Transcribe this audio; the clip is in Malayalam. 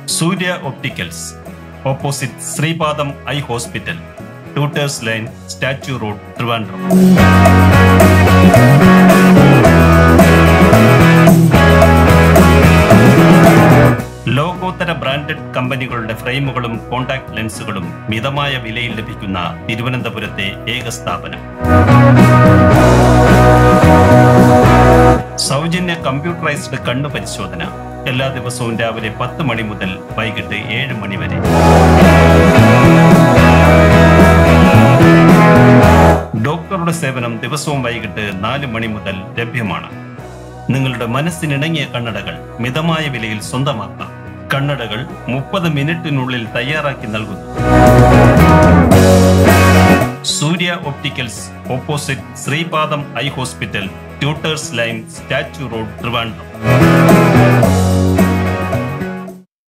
സൂര്യ opticals opposite Sreepadam eye hospital tutors lane statue road Trivandrum ലോകോത്തര ബ്രാൻഡഡ് കമ്പനികളുടെ ഫ്രെയിമുകളും കോൺടാക്ട് ലെൻസുകളും മിതമായ വിലയിൽ ലഭിക്കുന്ന തിരുവനന്തപുരത്തെ ഏക സ്ഥാപനം സൗജന്യ കമ്പ്യൂട്ടറൈസ്ഡ് കണ്ണു പരിശോധന എല്ലാ ദിവസവും രാവിലെ പത്ത് മണി മുതൽ വൈകിട്ട് ഏഴ് മണി വരെ ഡോക്ടറുടെ സേവനം ദിവസവും വൈകിട്ട് നാല് മണി മുതൽ ലഭ്യമാണ് നിങ്ങളുടെ മനസ്സിനിണങ്ങിയ കണ്ണടകൾ മിതമായ വിലയിൽ സ്വന്തമാക്കാം കണ്ണടകൾ മുപ്പത് മിനിറ്റിനുള്ളിൽ തയ്യാറാക്കി നൽകുന്നു Surya opticals opposite Sreepadam eye hospital tutors lane statue road Trivandrum